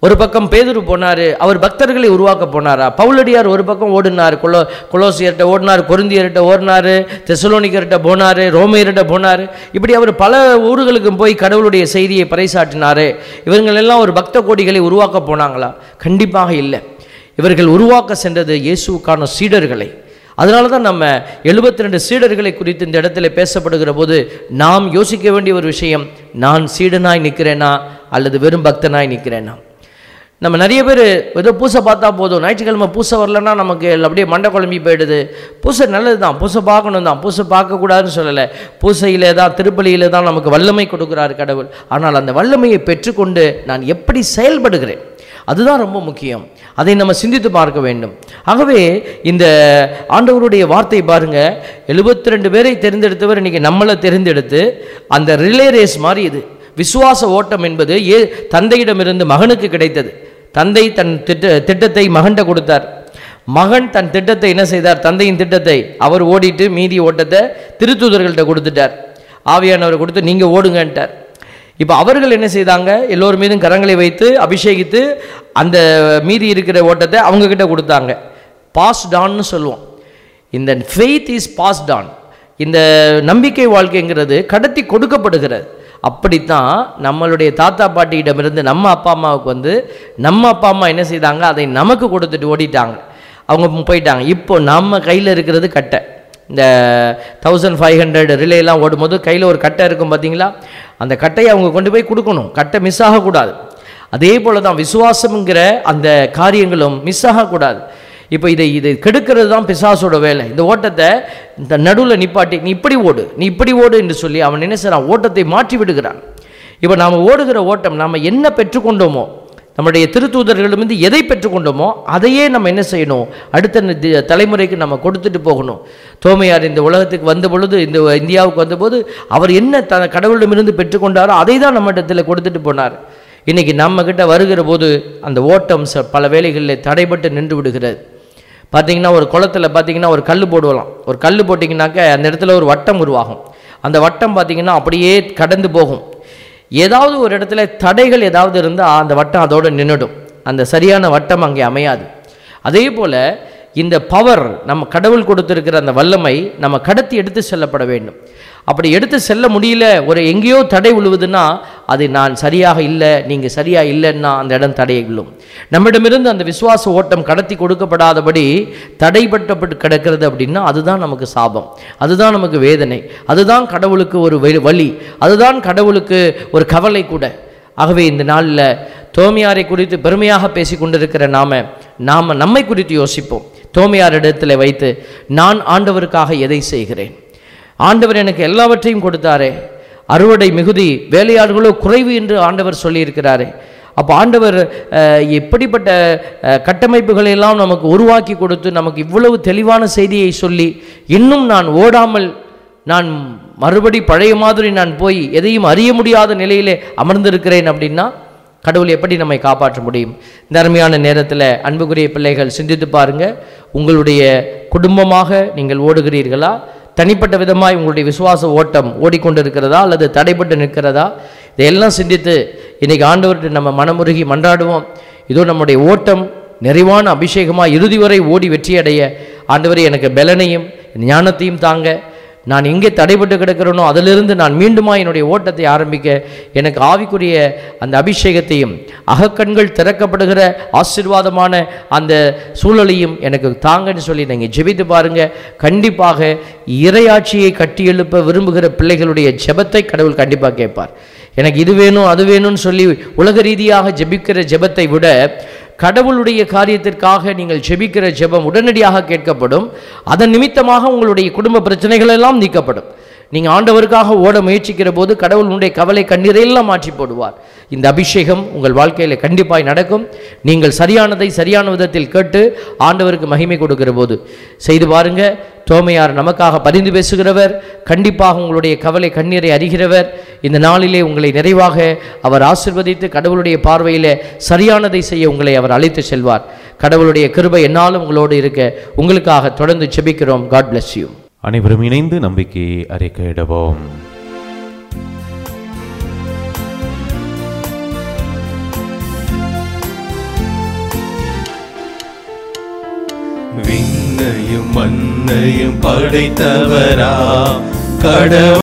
ஒரு பக்கம் பேதுரு போனார் அவர் பக்தர்களை உருவாக்க போனாரா பவுலடியார் ஒரு பக்கம் ஓடினார் கொலோ கொலோசியர்கிட்ட ஓடினார் கொருந்தியர்கிட்ட ஓடினார் தெசலோனிக்கர்கிட்ட போனார் ரோமையர்கிட்ட போனார் இப்படி அவர் பல ஊர்களுக்கும் போய் கடவுளுடைய செய்தியை பறைசாற்றினார் இவங்களெல்லாம் ஒரு பக்த கோடிகளை உருவாக்க போனாங்களா கண்டிப்பாக இல்லை இவர்கள் உருவாக்க சென்றது இயேசுவுக்கான சீடர்களை அதனால தான் நம்ம எழுபத்தி ரெண்டு சீடர்களை குறித்து இந்த இடத்துல பேசப்படுகிற போது நாம் யோசிக்க வேண்டிய ஒரு விஷயம் நான் சீடனாய் நிற்கிறேனா அல்லது வெறும் பக்தனாய் நிற்கிறேனா நம்ம நிறைய பேர் ஏதோ பூசை பார்த்தா போதும் ஞாயிற்றுக்கிழமை பூசை வரலன்னா நமக்கு அப்படியே மண்டை குழம்பி போயிடுது பூசை நல்லது தான் பூசை பார்க்கணும் தான் பூசை பார்க்கக்கூடாதுன்னு சொல்லலை பூசையிலே தான் திருப்பலியிலே தான் நமக்கு வல்லமை கொடுக்குறாரு கடவுள் ஆனால் அந்த வல்லமையை பெற்றுக்கொண்டு நான் எப்படி செயல்படுகிறேன் அதுதான் ரொம்ப முக்கியம் அதை நம்ம சிந்தித்து பார்க்க வேண்டும் ஆகவே இந்த ஆண்டவருடைய வார்த்தை பாருங்க எழுபத்தி ரெண்டு பேரை தெரிந்தெடுத்தவர் இன்னைக்கு நம்மளை தெரிந்தெடுத்து அந்த ரிலே ரேஸ் மாதிரி இது விசுவாச ஓட்டம் என்பது ஏ தந்தையிடமிருந்து மகனுக்கு கிடைத்தது தந்தை தன் திட்ட திட்டத்தை மகன்கிட்ட கொடுத்தார் மகன் தன் திட்டத்தை என்ன செய்தார் தந்தையின் திட்டத்தை அவர் ஓடிட்டு மீதி ஓட்டத்தை திருத்தூதர்கள்ட்ட கொடுத்துட்டார் ஆவியானவர் கொடுத்து நீங்கள் ஓடுங்கன்ட்டார் இப்போ அவர்கள் என்ன செய்தாங்க எல்லோர் மீதும் கரங்களை வைத்து அபிஷேகித்து அந்த மீதி இருக்கிற ஓட்டத்தை அவங்க கிட்ட கொடுத்தாங்க பாஸ் டான்னு சொல்லுவோம் இந்த ஃபெய்த் இஸ் பாஸ் டான் இந்த நம்பிக்கை வாழ்க்கைங்கிறது கடத்தி கொடுக்கப்படுகிறது அப்படித்தான் நம்மளுடைய தாத்தா பாட்டியிடமிருந்து நம்ம அப்பா அம்மாவுக்கு வந்து நம்ம அப்பா அம்மா என்ன செய்தாங்க அதை நமக்கு கொடுத்துட்டு ஓடிட்டாங்க அவங்க போயிட்டாங்க இப்போ நம்ம கையில் இருக்கிறது கட்டை இந்த தௌசண்ட் ஃபைவ் ஹண்ட்ரட் ரிலேலாம் ஓடும்போது கையில் ஒரு கட்டை இருக்கும் பார்த்தீங்களா அந்த கட்டையை அவங்க கொண்டு போய் கொடுக்கணும் கட்டை மிஸ் ஆகக்கூடாது அதே போல தான் விசுவாசம்ங்கிற அந்த காரியங்களும் மிஸ் ஆகக்கூடாது இப்போ இதை இதை கெடுக்கிறது தான் பிசாசோட வேலை இந்த ஓட்டத்தை இந்த நடுவில் நிப்பாட்டி நீ இப்படி ஓடு நீ இப்படி ஓடு என்று சொல்லி அவன் என்ன செய்றான் ஓட்டத்தை மாற்றி விடுகிறான் இப்போ நாம் ஓடுகிற ஓட்டம் நாம் என்ன பெற்றுக்கொண்டோமோ நம்முடைய திருத்தூதர்களிடமிருந்து எதை பெற்றுக்கொண்டோமோ அதையே நம்ம என்ன செய்யணும் அடுத்த நி- தி- தலைமுறைக்கு நம்ம கொடுத்துட்டு போகணும் தோமையார் இந்த உலகத்துக்கு வந்த பொழுது இந்த இந்தியாவுக்கு வந்தபோது அவர் என்ன த கடவுளிடமிருந்து பெற்றுக்கொண்டாரோ அதை தான் நம்ம இடத்துல கொடுத்துட்டு போனார் இன்னைக்கு நம்ம கிட்ட வருகிற போது அந்த ஓட்டம் ச- பல வேளைகளில் தடைபட்டு நின்று விடுகிறது பார்த்தீங்கன்னா ஒரு குளத்துல பார்த்தீங்கன்னா ஒரு கல் போடுவலாம் ஒரு கல் போட்டிங்கனாக்க அந்த இடத்துல ஒரு வட்டம் உருவாகும் அந்த வட்டம் பார்த்தீங்கன்னா அப்படியே கடந்து போகும் ஏதாவது ஒரு இடத்துல தடைகள் ஏதாவது இருந்தால் அந்த வட்டம் அதோடு நின்றுடும் அந்த சரியான வட்டம் அங்கே அமையாது அதே போல் இந்த பவர் நம்ம கடவுள் கொடுத்திருக்கிற அந்த வல்லமை நம்ம கடத்தி எடுத்து செல்லப்பட வேண்டும் அப்படி எடுத்து செல்ல முடியல ஒரு எங்கேயோ தடை விழுவுதுன்னா அது நான் சரியாக இல்லை நீங்கள் சரியாக இல்லைன்னா அந்த இடம் தடை விழும் நம்மிடமிருந்து அந்த விசுவாச ஓட்டம் கடத்தி கொடுக்கப்படாதபடி தடைப்பட்டப்பட்டு கிடக்கிறது அப்படின்னா அதுதான் நமக்கு சாபம் அதுதான் நமக்கு வேதனை அதுதான் கடவுளுக்கு ஒரு வெ- வலி அதுதான் கடவுளுக்கு ஒரு கவலை கூட ஆகவே இந்த நாளில் தோமியாரை குறித்து பெருமையாக பேசி கொண்டிருக்கிற நாம நாம நம்மை குறித்து யோசிப்போம் தோமியார் இடத்துல வைத்து நான் ஆண்டவருக்காக எதை செய்கிறேன் ஆண்டவர் எனக்கு எல்லாவற்றையும் கொடுத்தாரே அறுவடை மிகுதி வேலையாள்களோ குறைவு என்று ஆண்டவர் சொல்லியிருக்கிறாரே அப்போ ஆண்டவர் அஹ், எப்படிப்பட்ட அஹ், கட்டமைப்புகளை எல்லாம் நமக்கு உருவாக்கி கொடுத்து நமக்கு இவ்வளவு தெளிவான செய்தியை சொல்லி இன்னும் நான் ஓடாமல் நான் மறுபடி பழைய மாதிரி நான் போய் எதையும் அறிய முடியாத நிலையிலே அமர்ந்திருக்கிறேன் அப்படின்னா கடவுள் எப்படி நம்மை காப்பாற்ற முடியும் இந்த அருமையான நேரத்தில் அன்புக்குரிய பிள்ளைகள் சிந்தித்து பாருங்க உங்களுடைய குடும்பமாக நீங்கள் ஓடுகிறீர்களா தனிப்பட்ட விதமாய் உங்களுடைய விசுவாச ஓட்டம் ஓடிக்கொண்டிருக்கிறதா அல்லது தடைப்பட்டு நிற்கிறதா இதையெல்லாம் சிந்தித்து இன்னைக்கு ஆண்டவர்கிட்ட நம்ம மனமுருகி மன்றாடுவோம் இதோ நம்முடைய ஓட்டம் நிறைவான அபிஷேகமாக இறுதி வரை ஓடி வெற்றியடைய ஆண்டவரே எனக்கு பலனையும் ஞானத்தையும் தாங்க நான் எங்கே தடைப்பட்டு கிடக்கிறேனோ அதிலிருந்து நான் மீண்டுமா என்னுடைய ஓட்டத்தை ஆரம்பிக்க எனக்கு ஆவிக்குரிய அந்த அபிஷேகத்தையும் அகக்கண்கள் திறக்கப்படுகிற ஆசீர்வாதமான அந்த சூழலையும் எனக்கு தாங்கன்னு சொல்லி நீங்கள் ஜெபித்து பாருங்க கண்டிப்பாக இறையாட்சியை கட்டி எழுப்ப விரும்புகிற பிள்ளைகளுடைய ஜெபத்தை கடவுள் கண்டிப்பாக கேட்பார் எனக்கு இது வேணும் அது வேணும்னு சொல்லி உலக ரீதியாக ஜெபிக்கிற ஜெபத்தை விட கடவுளுடைய காரியத்திற்காக நீங்கள் ஜெபிக்கிற ஜெபம் உடனடியாக கேட்கப்படும் அதன் நிமித்தமாக உங்களுடைய குடும்ப பிரச்சனைகள் எல்லாம் நீக்கப்படும் நீங்கள் ஆண்டவருக்காக ஓட முயற்சிக்கிற போது கடவுள் உன்னுடைய கவலை கண்ணீரை எல்லாம் மாற்றி போடுவார் இந்த அபிஷேகம் உங்கள் வாழ்க்கையில் கண்டிப்பாய் நடக்கும் நீங்கள் சரியானதை சரியான விதத்தில் கேட்டு ஆண்டவருக்கு மகிமை கொடுக்கிற போது செய்து பாருங்க தோமையார் நமக்காக பரிந்து பேசுகிறவர் கண்டிப்பாக உங்களுடைய கவலை கண்ணீரை அறிகிறவர் இந்த நாளிலே உங்களை நிறைவாக அவர் ஆசிர்வதித்து கடவுளுடைய பார்வையிலே சரியானதை செய்ய உங்களை அவர் அழைத்து செல்வார் கடவுளுடைய கிருபை என்னாலும் உங்களோடு இருக்க உங்களுக்காக தொடர்ந்து செபிக்கிறோம் காட் bless யூ அனைவரும் இணைந்து நம்பிக்கையை அறிக்கையிடுவோம் விண்ணையும் மண்ணையும் படைத்தவரா கடவுள்